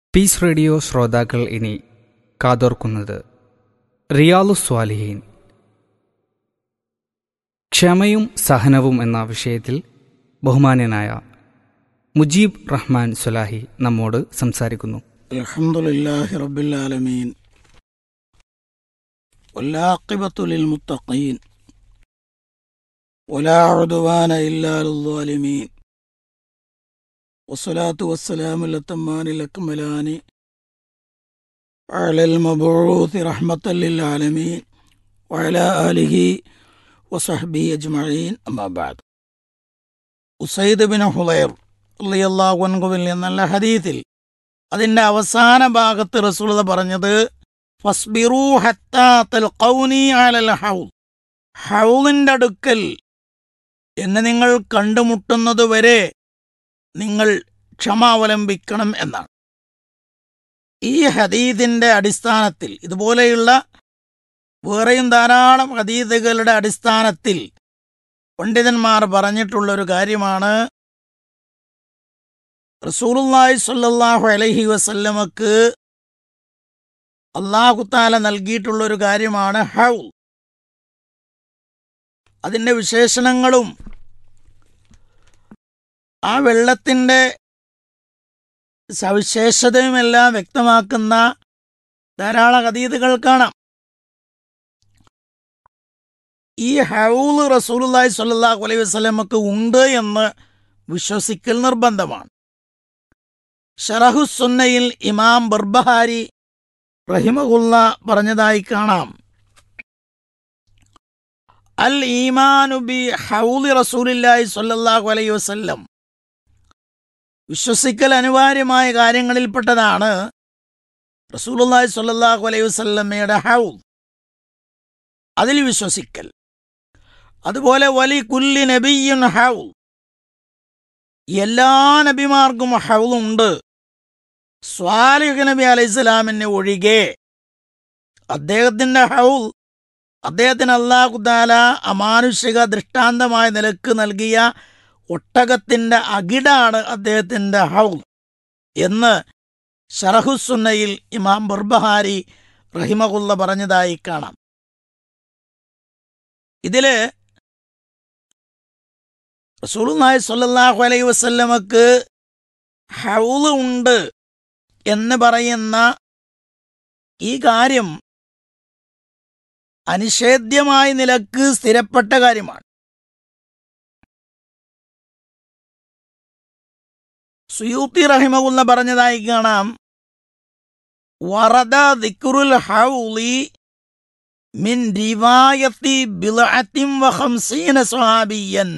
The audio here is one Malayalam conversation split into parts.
പീസ് റേഡിയോ ശ്രോതാക്കൾ ഇനി കാതോർക്കുന്നത് റിയാലു സ്വാലിഹീൻ ക്ഷമയും സഹനവും എന്ന വിഷയത്തിൽ ബഹുമാന്യനായ മുജീബ് റഹ്മാൻ സുലാഹി നമ്മോട് സംസാരിക്കുന്നു الحمد لله رب العالمين والعاقبة للمتقين ولا عدوان إلا للظالمين والصلاة والسلام الأتمان الأكملان على المبعوث رحمة للعالمين وعلى آله وصحبه أجمعين أما بعد ഉസൈദ് ബിൻ ഹുലൈർ റളിയല്ലാഹു അൻഹുവിൽ നിന്നുള്ള ഹദീത്തിൽ അതിന്റെ അവസാന ഭാഗത്ത് റസൂലത പറഞ്ഞത് ഫസ്ബിറൂ ഹത്താ തൽഖൗനി അലൽ ഹൗൽ ഹൗലിന്റെ അടുക്കൽ എന്നെ നിങ്ങൾ കണ്ടുമുട്ടുന്നതുവരെ നിങ്ങൾ ക്ഷമാവലംബിക്കണം എന്നാണ് ഈ ഹദീദിന്റെ അടിസ്ഥാനത്തിൽ ഇതുപോലെയുള്ള വേറെയും ധാരാളം ഹദീദുകളുടെ അടിസ്ഥാനത്തിൽ പണ്ഡിതന്മാർ പറഞ്ഞിട്ടുള്ള ഒരു കാര്യമാണ് റസൂലുള്ളാഹി സ്വല്ലല്ലാഹു അലൈഹി വസല്ലമക്ക് അള്ളാഹുത്താല നൽകിയിട്ടുള്ള ഒരു കാര്യമാണ് ഹൗ അതിന്റെ വിശേഷണങ്ങളും ആ വെള്ളത്തിന്റെ സവിശേഷതയുമെല്ലാം വ്യക്തമാക്കുന്ന ധാരാളം അതീതുകൾ കാണാം ഈ ഹൗല് റസൂലുള്ളാഹി സ്വല്ലല്ലാഹു അലൈഹി വസല്ലമക്ക് ഉണ്ട് എന്ന് വിശ്വസിക്കൽ നിർബന്ധമാണ് ഷറഹുസുന്നയിൽ ഇമാം ബർബഹാരി റഹിമഹുല്ല പറഞ്ഞതായി കാണാം അൽ ഈമാനു ബി ഹൗലി റസൂലില്ലാഹി സ്വല്ലല്ലാഹു അലൈഹി വസല്ലം വിശ്വസിക്കൽ അനിവാര്യമായ കാര്യങ്ങളിൽപ്പെട്ടതാണ് റസൂലുള്ളാഹി സ്വല്ലല്ലാഹു അലൈഹി വസല്ലമയുടെ ഹൗ അതിൽ വിശ്വസിക്കൽ അതുപോലെ വലി കുല്ലി നബിയുൻ ഹൗ എല്ലാ നബിമാർക്കും ഹൗലുണ്ട് സ്വാലിഹ് നബി അലൈഹി സ്വലാമിന് ഒഴികെ അദ്ദേഹത്തിന്റെ ഹൗൽ അദ്ദേഹത്തിന് അള്ളാഹുദാല അമാനുഷിക ദൃഷ്ടാന്തമായ നിലക്ക് നൽകിയ ഒട്ടകത്തിന്റെ അകിടാണ് അദ്ദേഹത്തിന്റെ ഹൗൽ എന്ന് ഷറഹുസുന്നയിൽ ഇമാം ബുർബഹാരി റഹിമകുല്ല പറഞ്ഞതായി കാണാം ഇതില് റസൂലുള്ളാഹി സ്വല്ലല്ലാഹു അലൈഹി വസല്ലമക്ക് ഹൗല് ഉണ്ട് എന്ന് പറയുന്ന ഈ കാര്യം അനിഷേധ്യമായ നിലക്ക് സ്ഥിരപ്പെട്ട കാര്യമാണ് സുയൂത്തി റഹിമകുല്ല പറഞ്ഞതായി കാണാം വറദ ദിക്റുൽ ഹൗലി മിൻ റിവായത്തി ബിളഅത്തിൻ വഖംസീന സ്വഹാബിയൻ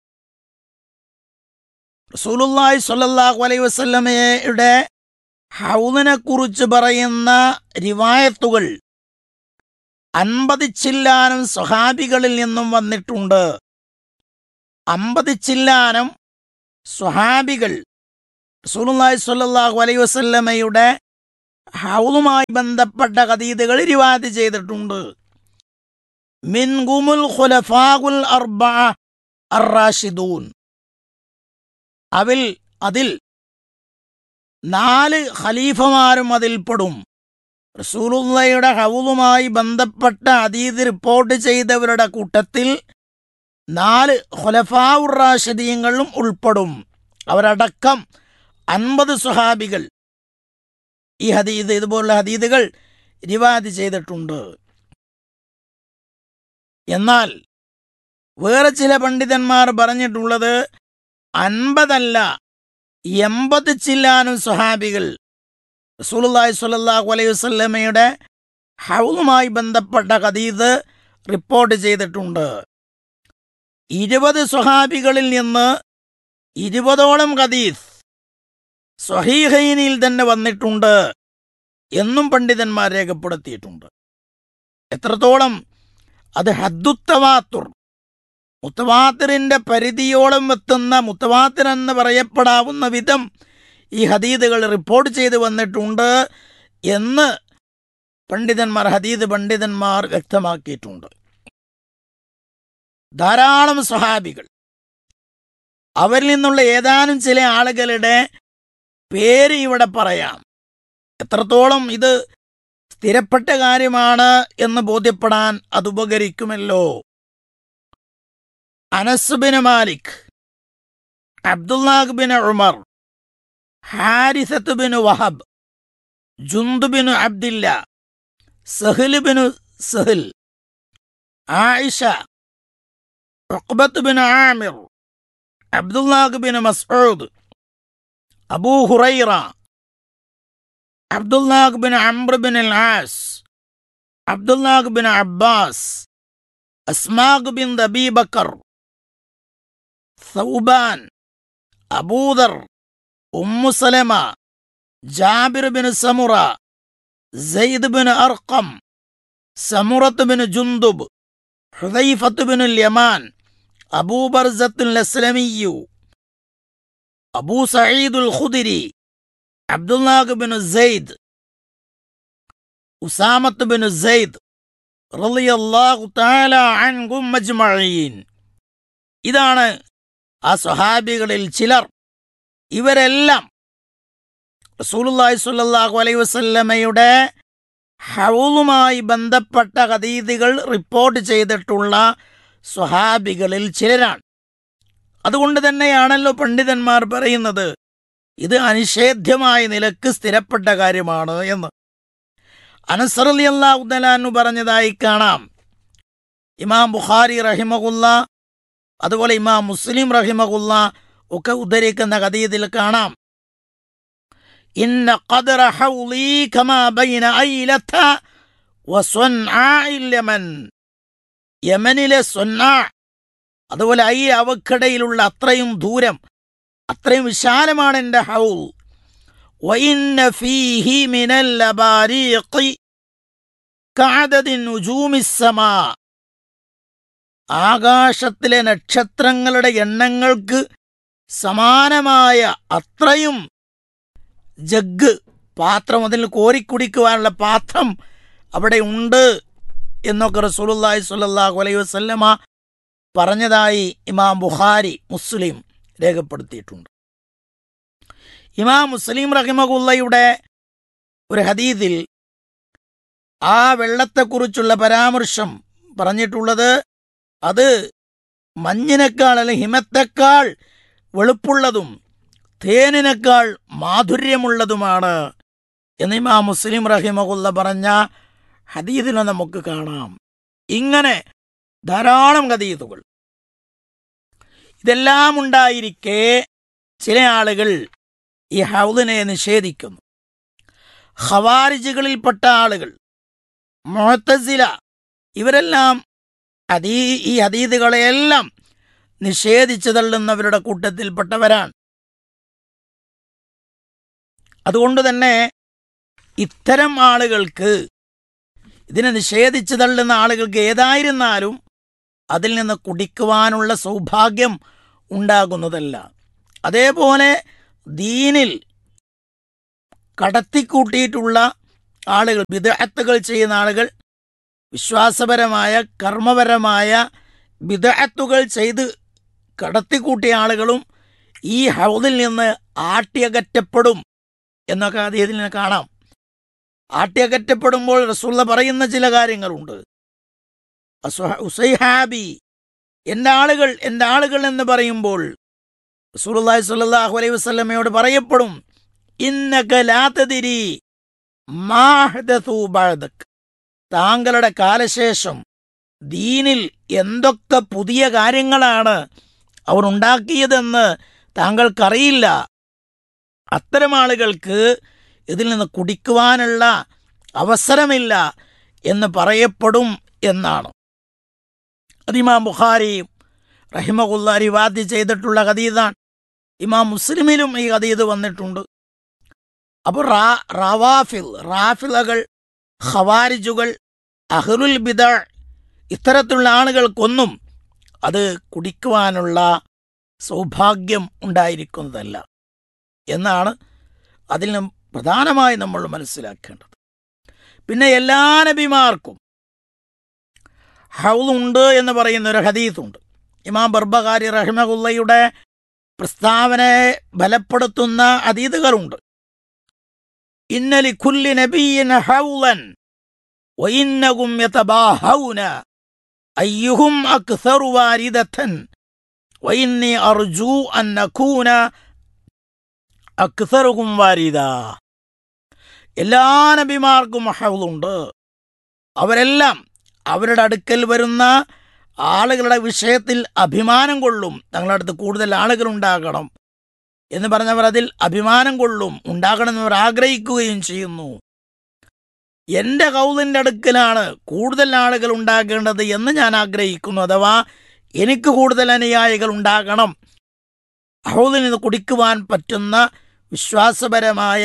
റസൂലുള്ളാഹി സ്വല്ലല്ലാഹു അലൈഹി വസല്ലമയുടെ ഹൗദിനെ കുറിച്ച് പറയുന്ന റിവായത്തുകൾ അൻപത് ചില്ലാനം സ്വഹാബികളിൽ നിന്നും വന്നിട്ടുണ്ട് അമ്പത് ചില്ലാനം സ്വഹാബികൾ റസൂലുള്ളാഹി സ്വല്ലല്ലാഹു അലൈഹി വസല്ലമയുടെ ഹൗലുമായി ബന്ധപ്പെട്ട കതീതുകൾ റിവാദ് ചെയ്തിട്ടുണ്ട് മിൻഗുമുൽ ഖുലഫാഉൽ അർബഅ അർ-റാഷിദൂൻ അവൽ അതിൽ നാല് ഖലീഫമാരും അതിൽപ്പെടും റസൂലുള്ളയുടെ ഹൗലുമായി ബന്ധപ്പെട്ട അതീത് റിപ്പോർട്ട് ചെയ്തവരുടെ കൂട്ടത്തിൽ നാല് ഖുലഫാഉർ റാഷിദീങ്ങളും ഉൾപ്പെടും അവരടക്കം അൻപത് സുഹാബികൾ ഈ ഹദീദ് ഇതുപോലുള്ള ഹദീദുകൾ റിവാദ് ചെയ്തിട്ടുണ്ട് എന്നാൽ വേറെ ചില പണ്ഡിതന്മാർ പറഞ്ഞിട്ടുള്ളത് അൻപതല്ല എൺപത് ചില്ലാനും സ്വഹാബികൾ റസൂലുള്ളാഹി സ്വല്ലല്ലാഹു അലൈഹി വസല്ലമയുടെ ഹൗലുമായി ബന്ധപ്പെട്ട ഹദീദ് റിപ്പോർട്ട് ചെയ്തിട്ടുണ്ട് ഇരുപത് സ്വഹാബികളിൽ നിന്ന് ഇരുപതോളം ഹദീസ് സ്വഹീഹൈനിൽ തന്നെ വന്നിട്ടുണ്ട് എന്നും പണ്ഡിതന്മാർ രേഖപ്പെടുത്തിയിട്ടുണ്ട് എത്രത്തോളം അത് ഹദ്ദുത്തവാത്തുർ മുത്തവാത്തിറിന്റെ പരിധിയോളം എത്തുന്ന മുത്തവാത്തിർ എന്ന് പറയപ്പെടാവുന്ന വിധം ഈ ഹദീദുകൾ റിപ്പോർട്ട് ചെയ്ത് വന്നിട്ടുണ്ട് എന്ന് പണ്ഡിതന്മാർ ഹദീദ് പണ്ഡിതന്മാർ വ്യക്തമാക്കിയിട്ടുണ്ട് ധാരാളം സ്വഹാബികൾ അവരിൽ നിന്നുള്ള ഏതാനും ചില ആളുകളുടെ പേര് ഇവിടെ പറയാം എത്രത്തോളം ഇത് സ്ഥിരപ്പെട്ട കാര്യമാണ് എന്ന് ബോധ്യപ്പെടാൻ അത് ഉപകരിക്കുമല്ലോ Anas bin Malik Abdullah bin Umar Harithah bin Wahb Jund bin Abdillah Sahl bin Sahl Aisha Uqbah bin Amir Abdullah bin Masud Abu Hurayrah Abdullah bin Amr bin al As Abdullah bin Abbas Asmakh bin Dabi Bakr Thawban Abu Dharr Umm Salamah Jabir bin Samurah Zaid bin Arqam Samurah bin Jundub Hudhayfah bin Yaman Abu Barzatul Aslami Abu Saeedul Khudri Abdullah bin Zaid Usamah bin Syed റളിയല്ലാഹു തആല അൻഹും മജ്മഈൻ ഇതാണ് ആ സ്വഹാബികളിൽ ചിലർ ഇവരെല്ലാം റസൂലുള്ളാഹി സ്വല്ലല്ലാഹു അലൈഹി വസല്ലമയുടെ ഹൗലുമായി ബന്ധപ്പെട്ട ഹദീദുകൾ റിപ്പോർട്ട് ചെയ്തിട്ടുള്ള സ്വഹാബികളിൽ ചിലരാണ് അതുകൊണ്ട് തന്നെയാണല്ലോ പണ്ഡിതന്മാർ പറയുന്നത് ഇത് അനിഷേധ്യമായ നിലക്ക് സ്ഥിരപ്പെട്ട കാര്യമാണ് എന്ന് അനസറലി അള്ളാഹുദലാന്നു പറഞ്ഞതായി കാണാം ഇമാം ബുഖാരി റഹിമകുല്ല അതുപോലെ ഇമാം മുസ്ലിം റഹിമകുല്ല ഒക്കെ ഉദ്ധരിക്കുന്ന കഥീതിൽ കാണാം ഇന്ന ഖദറ ഹൗലി കമാ ബൈന ഐലത വസ്വൻആഇൽ യമൻ യമനിലെ സ്വന്നാ അതുപോലെ ഐ അവക്കിടയിലുള്ള അത്രയും ദൂരം അത്രയും വിശാലമാണ് എൻ്റെ ഹൗൽ وإن فيه من اللباريق كعدد نجوم السماء ആകാശത്തിലെ നക്ഷത്രങ്ങളുടെ എണ്ണങ്ങൾക്ക് സമാനമായ അത്രയും ജഗ് പാത്രം അതിൽ കോരിക്കുടിക്കുവാനുള്ള പാത്രം അവിടെ ഉണ്ട് എന്നൊക്കെ റസൂലുള്ളാഹി സ്വല്ലല്ലാഹു അലൈഹി വസല്ലമ പറഞ്ഞതായി ഇമാം ബുഖാരി മുസ്ലിം രേഖപ്പെടുത്തിയിട്ടുണ്ട് ഇമാം മുസ്ലിം റഹിമകുള്ളയുടെ ഒരു ഹദീദിൽ ആ വെള്ളത്തെക്കുറിച്ചുള്ള പരാമർശം പറഞ്ഞിട്ടുള്ളത് അത് മഞ്ഞിനേക്കാൾ അല്ലെങ്കിൽ ഹിമത്തേക്കാൾ വെളുപ്പുള്ളതും തേനിനേക്കാൾ മാധുര്യമുള്ളതുമാണ് എന്ന് ഇമാം മുസ്ലിം റഹിമകുള്ള പറഞ്ഞ ഹദീദിനെ നമുക്ക് കാണാം ഇങ്ങനെ ധാരാളം ഹദീദുകൾ ഇതെല്ലാം ഉണ്ടായിരിക്കെ ചില ആളുകൾ ഈ ഹൗദിനെ നിഷേധിക്കുന്നു ഖവാരിജുകളിൽപ്പെട്ട ആളുകൾ മുഹത്തസില ഇവരെല്ലാം അതീ ഈ ഹദീദുകളെയെല്ലാം നിഷേധിച്ചു തള്ളുന്നവരുടെ കൂട്ടത്തിൽപ്പെട്ടവരാണ് അതുകൊണ്ട് തന്നെ ഇത്തരം ആളുകൾക്ക് ഇതിനെ നിഷേധിച്ചു തള്ളുന്ന ആളുകൾക്ക് ഏതായിരുന്നാലും അതിൽ നിന്ന് കുടിക്കുവാനുള്ള സൗഭാഗ്യം ഉണ്ടാകുന്നതല്ല അതേപോലെ ദീനിൽ കടത്തിക്കൂട്ടിയിട്ടുള്ള ആളുകൾ വിദഗ്ധകൾ ചെയ്യുന്ന ആളുകൾ വിശ്വാസപരമായ കർമ്മപരമായ വിദഗ്ധകൾ ചെയ്ത് കടത്തിക്കൂട്ടിയ ആളുകളും ഈ ഹൗദിൽ നിന്ന് ആട്ടിയകറ്റപ്പെടും എന്നൊക്കെ അദ്ദേഹത്തിൽ നിന്ന് കാണാം ആട്ടിയകറ്റപ്പെടുമ്പോൾ റസൂള്ള പറയുന്ന ചില കാര്യങ്ങളുണ്ട് അസ്വഹ- ഉസൈഹാബി എൻ്റെ ആളുകൾ എൻ്റെ ആളുകൾ എന്ന് പറയുമ്പോൾ റസൂലുള്ളാഹി സ്വല്ലല്ലാഹു അലൈഹി വസല്ലമയോട് പറയപ്പെടും ഇന്നക ലാ തദിരി മാ അഹ്ദഥു ബഅദക് താങ്കളുടെ കാലശേഷം ദീനിൽ എന്തൊക്കെ പുതിയ കാര്യങ്ങളാണ് അവർ ഉണ്ടാക്കിയതെന്ന് താങ്കൾക്കറിയില്ല അത്തരം ആളുകൾക്ക് ഇതിൽ നിന്ന് കുടിക്കുവാനുള്ള അവസരമില്ല എന്ന് പറയപ്പെടും എന്നാണ് അത് ഇമാം ബുഖാരി റഹിമകുല്ല റിവാദ് ചെയ്തിട്ടുള്ള ഹദീദാണ് ഇമാം മുസ്ലിമിലും ഈ ഹദീദ് വന്നിട്ടുണ്ട് അപ്പോൾ റാ റവാഫിൽ റാഫിലകൾ ഖവാരിജുകൾ അഹ്റുൽ ബിദ ഇത്തരത്തിലുള്ള ആളുകൾക്കൊന്നും അത് കുടിക്കുവാനുള്ള സൗഭാഗ്യം ഉണ്ടായിരിക്കുന്നതല്ല എന്നാണ് അതിൽ നിന്നും പ്രധാനമായി നമ്മൾ മനസ്സിലാക്കേണ്ടത് പിന്നെ എല്ലാ നബിമാർക്കും ഹൗലുണ്ട് എന്ന് പറയുന്ന ഒരു ഹദീസുണ്ട് ഇമാം ബർബകാരി റഹിമകുല്ലയുടെ പ്രസ്താവനയെ ബലപ്പെടുത്തുന്ന അതീതുകളുണ്ട് ഇന്ന ലികുല്ലി നബിയ്യിൻ ഹൗളൻ വഇന്നഹും യതബാഹൗന അയ്യുഹും അക്സറു വാരിദത്തൻ വഇന്നി അർജു അൻ നകൂന അക്സറുഹും വാരിദ എല്ലാ നബിമാർക്കും ഹൗളുണ്ട് അവരെല്ലാം അവരുടെ അടുക്കൽ വരുന്ന ആളുകളുടെ വിഷയത്തിൽ അഭിമാനം കൊള്ളും തങ്ങളുടെ അടുത്ത് കൂടുതൽ ആളുകൾ ഉണ്ടാകണം എന്ന് പറഞ്ഞവർ അതിൽ അഭിമാനം കൊള്ളും ഉണ്ടാകണമെന്ന് അവർ ആഗ്രഹിക്കുകയും ചെയ്യുന്നു എന്റെ കൗലിന്റെ അടുക്കലാണ് കൂടുതൽ ആളുകൾ ഉണ്ടാകേണ്ടത് എന്ന് ഞാൻ ആഗ്രഹിക്കുന്നു അഥവാ എനിക്ക് കൂടുതൽ അനുയായികൾ ഉണ്ടാകണം ഹൗലിൽ നിന്ന് കുടിക്കുവാൻ പറ്റുന്ന വിശ്വാസപരമായ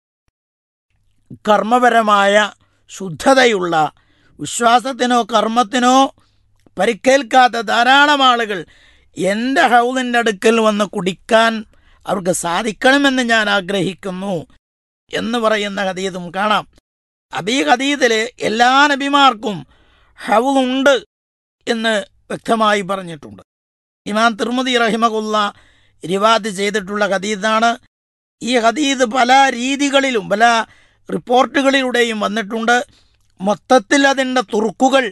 കർമ്മപരമായ ശുദ്ധതയുള്ള വിശ്വാസത്തിനോ കർമ്മത്തിനോ പരിക്കേൽക്കാത്ത ധാരാളം ആളുകൾ എൻ്റെ ഹൗലിൻ്റെ അടുക്കൽ വന്ന് കുടിക്കാൻ അവർക്ക് സാധിക്കണമെന്ന് ഞാൻ ആഗ്രഹിക്കുന്നു എന്ന് പറയുന്ന ഹദീതും കാണാം അപ്പൊ ഈ ഹദീതിൽ എല്ലാ നബിമാർക്കും ഹൗലുണ്ട് എന്ന് വ്യക്തമായി പറഞ്ഞിട്ടുണ്ട് ഇമാം തിർമുദി റഹിമകുല്ല റിവാദ് ചെയ്തിട്ടുള്ള ഹദീദാണ് ഈ ഹദീദ് പല രീതികളിലും പല റിപ്പോർട്ടുകളിലൂടെയും വന്നിട്ടുണ്ട് മൊത്തത്തിൽ അതിൻ്റെ തുറുക്കുകൾ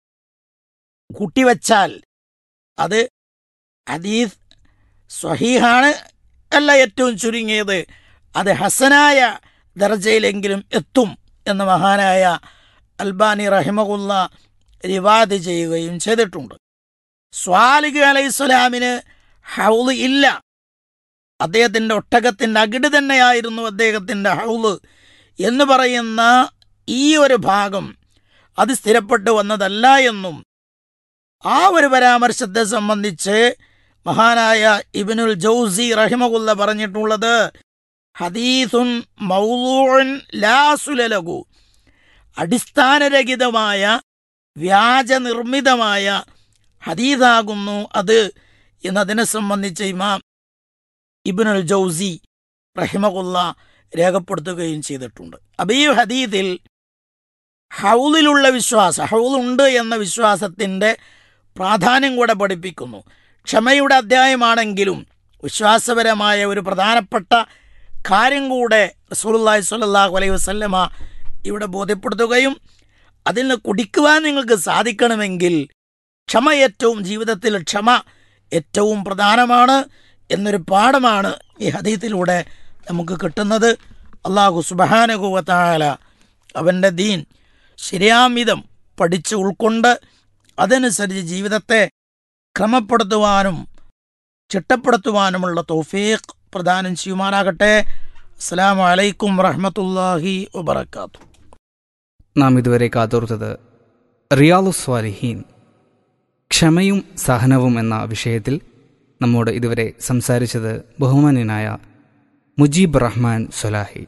കൂട്ടിവച്ചാൽ അത് ഹദീസ് സ്വഹീഹാണ് അല്ല ഏറ്റവും ചുരുങ്ങിയത് അത് ഹസനായ ദർജയിലെങ്കിലും എത്തും എന്ന് മഹാനായ അൽബാനി റഹിമകുല്ല റിവാദ് ചെയ്യുകയും ചെയ്തിട്ടുണ്ട് സ്വാലിഖ് അലൈഹിസ്സലാമിന് ഹൗല് ഇല്ല അദ്ദേഹത്തിൻ്റെ ഒട്ടകത്തിൻ്റെ അകിട് തന്നെയായിരുന്നു അദ്ദേഹത്തിൻ്റെ ഹൗല് എന്ന് പറയുന്ന ഈ ഒരു ഭാഗം അത് സ്ഥിരപ്പെട്ടു വന്നതല്ല എന്നും ആ ഒരു പരാമർശത്തെ സംബന്ധിച്ച് മഹാനായ ഇബിനുൽ ജൗസി റഹിമകുല്ല പറഞ്ഞിട്ടുള്ളത് ഹദീസുൻ മൗലൂൻ ലാസുലലകു അടിസ്ഥാനരഹിതമായ വ്യാജനിർമ്മിതമായ ഹദീസാകുന്നു അത് എന്നതിനെ സംബന്ധിച്ച് ഇമാം ഇബിനുൽ ജൗസി റഹിമകുല്ല രേഖപ്പെടുത്തുകയും ചെയ്തിട്ടുണ്ട് അപ്പൊ ഈ ഹദീദിൽ ഹൗലിലുള്ള വിശ്വാസം ഹൗലുണ്ട് എന്ന വിശ്വാസത്തിൻ്റെ പ്രാധാന്യം കൂടെ പഠിപ്പിക്കുന്നു ക്ഷമയുടെ അധ്യായമാണെങ്കിലും വിശ്വാസപരമായ ഒരു പ്രധാനപ്പെട്ട കാര്യം കൂടെ റസൂലുള്ളാഹി സ്വല്ലല്ലാഹു അലൈഹി വസല്ലമ ഇവിടെ ബോധ്യപ്പെടുത്തുകയും അതിൽ നിന്ന് കുടിക്കുവാൻ നിങ്ങൾക്ക് സാധിക്കണമെങ്കിൽ ക്ഷമ ഏറ്റവും ജീവിതത്തിൽ ക്ഷമ ഏറ്റവും പ്രധാനമാണ് എന്നൊരു പാഠമാണ് ഈ ഹദീത്തിലൂടെ നമുക്ക് കിട്ടുന്നത് അള്ളാഹു സുബഹാനുഭവത്തായ അവൻ്റെ ദീൻ ശരിയാമിതം പഠിച്ച് ഉൾക്കൊണ്ട് അതനുസരിച്ച് ജീവിതത്തെ ക്രമപ്പെടുത്തുവാനും ചിട്ടപ്പെടുത്തുവാനുമുള്ള തൗഫീഖ് പ്രദാനം ചെയ്യുമാറാകട്ടെ അസ്സാം വലൈക്കും വറഹമത്തല്ലാഹി വബർക്കാത്തു നാം ഇതുവരെ കാതോർത്തത് റിയാലു സ്വാലിഹീൻ ക്ഷമയും സഹനവും എന്ന വിഷയത്തിൽ നമ്മോട് ഇതുവരെ സംസാരിച്ചത് ബഹുമാന്യനായ മുജീബ് റഹ്മാൻ സൊലാഹി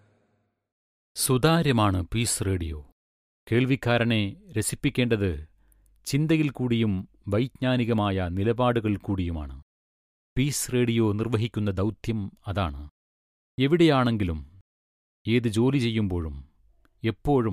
സുതാര്യമാണ് പീസ് റേഡിയോ കേൾവിക്കാരനെ രസിപ്പിക്കേണ്ടത് ചിന്തയിൽ കൂടിയും വൈജ്ഞാനികമായ നിലപാടുകൾ കൂടിയുമാണ് പീസ് റേഡിയോ നിർവഹിക്കുന്ന ദൗത്യം അതാണ് എവിടെയാണെങ്കിലും ഏത് ജോലി ചെയ്യുമ്പോഴും എപ്പോഴും